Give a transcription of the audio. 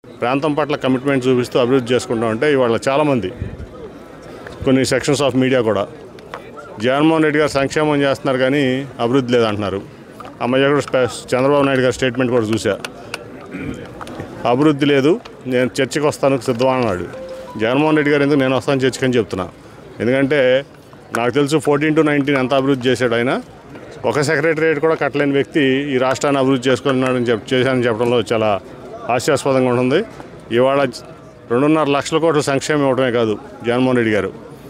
ప్రాంతం పట్ల కమిట్మెంట్ చూపిస్తూ అభివృద్ధి చేసుకుంటూ ఉంటే ఇవాళ చాలామంది కొన్ని సెక్షన్స్ ఆఫ్ మీడియా కూడా జగన్మోహన్ రెడ్డి గారు సంక్షేమం చేస్తున్నారు కానీ అభివృద్ధి లేదంటున్నారు అమ్మయ్య కూడా స్పే- చంద్రబాబు నాయుడు గారి స్టేట్మెంట్ కూడా చూసా అభివృద్ధి లేదు నేను చర్చకు వస్తాను సిద్ధమా అన్నాడు జగన్మోహన్ రెడ్డి గారు ఎందుకు నేను వస్తాను చర్చకి అని చెప్తున్నా ఎందుకంటే నాకు తెలుసు ఫోర్టీన్ టు నైన్టీన్ ఎంత అభివృద్ధి చేశాడు ఆయన ఒక సెక్రటరియట్ కూడా కట్టలేని వ్యక్తి ఈ రాష్ట్రాన్ని అభివృద్ధి చేసుకున్నాడని చెప్ చేశానని చెప్పడంలో చాలా హాస్యాస్పదంగా ఉంటుంది ఇవాళ రెండున్నర లక్షల కోట్ల సంక్షేమం ఇవ్వడమే కాదు జగన్మోహన్ రెడ్డి గారు